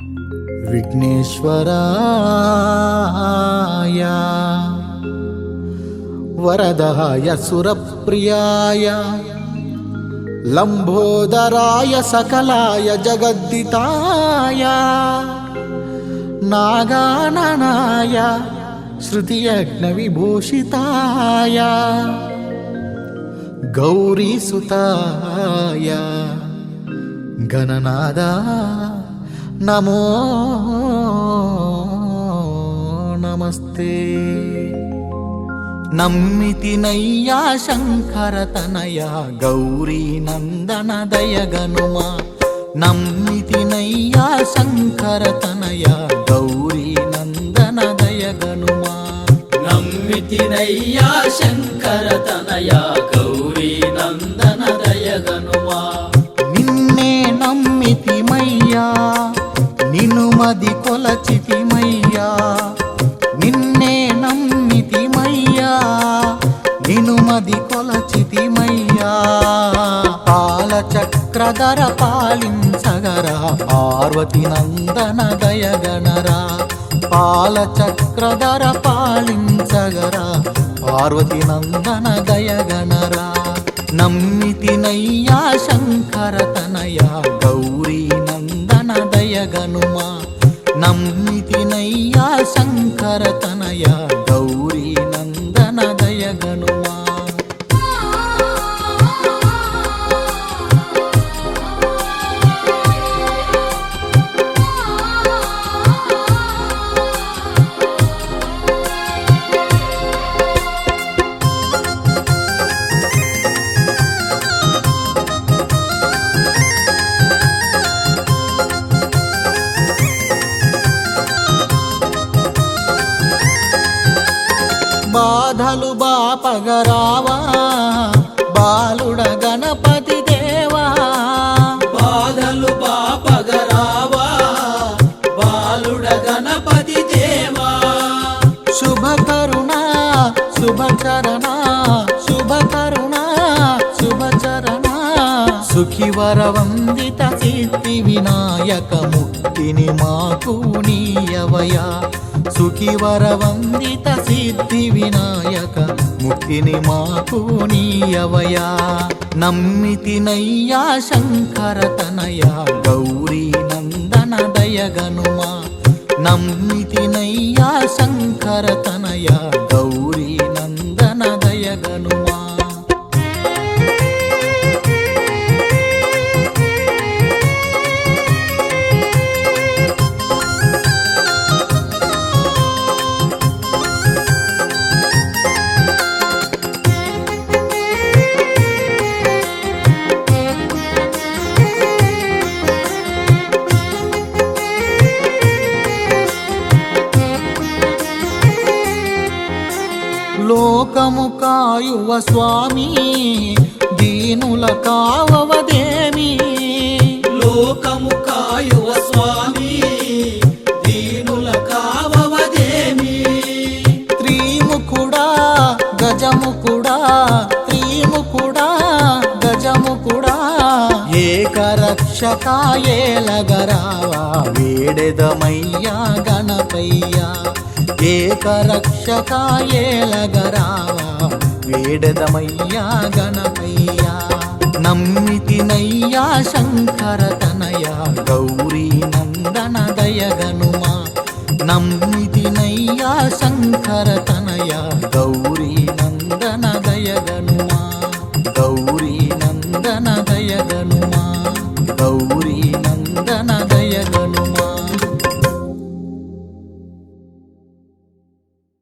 విఘ్నేశ్వరాయ వరదాయ సురప్రియాయ లంబోదరాయ సకలాయ జగద్దితాయ నాగాననాయ శృతియజ్ఞ విభూషితాయ గౌరీసుతాయ గణనాద నమో నమస్తే నమ్మితినయ్యా శంకరతనయ గౌరీ నందన దయగనుమా నమ్మితినయ్యా శంకరతనయ గౌరీ నందన దయగనుమా నమ్మితినయ్యా శంకర తనయ గౌరీ నందన దయగనుమా నిన్నే నమ్మితిమయ్యా నిన్ను మది కొలచితిమయ్యా నిన్నే నమ్మితిమయ్యా నిన్ను మది కొలచితిమయ్యా పాల చక్రధర పాలించగరా పార్వతి నందన దయగణరా పాల చక్రధర పాలించగరా పార్వతి నందన దయగణరా నమ్మితినయ్యా శంకరతనయ గౌరీ నందన దయగనుమా నమ్మితినయ్యా శంకరతనయ గౌరీ నందన దయగనుమా బాధలు బాపగరావా బాలుడ గణపతి దేవా బాధలు పాపగరావా బాలుడ గణపతి దేవా శుభకరుణ శుభచరణ శుభకరుణ శుభచరణ సుఖివర వందిత సిద్ధి వినాయక ముక్తిని మాకు నీయవయా సుఖివర వందిత సిద్ధి వినాయక ముక్తిని మాకు నీయవయా నమ్మితినయ్యా శంకరతనయ గౌరీ నందన దయగనుమా నమ్మితినయ్యా శంకరతనయ గౌరీ నందన దయగనుమా లోకము కాయువ స్వామి దీనుల కావవదేమి లోకము కాయువ స్వామి దీనుల కావవదేమి త్రీముఖుడా గజముఖుడా త్రీముఖుడా గజముఖుడా ఏకరక్షకాయేలగరావా వేడెదమయ్యా గణపయ్యా ఏకరక్షకాయేలగరావా వేడెదమయ్యా గణపయ్యా నమ్మితినయ్యా శంకరతనయ గౌరీ నందన దయగనుమా నమ్మితినయ్యా శంకరతనయ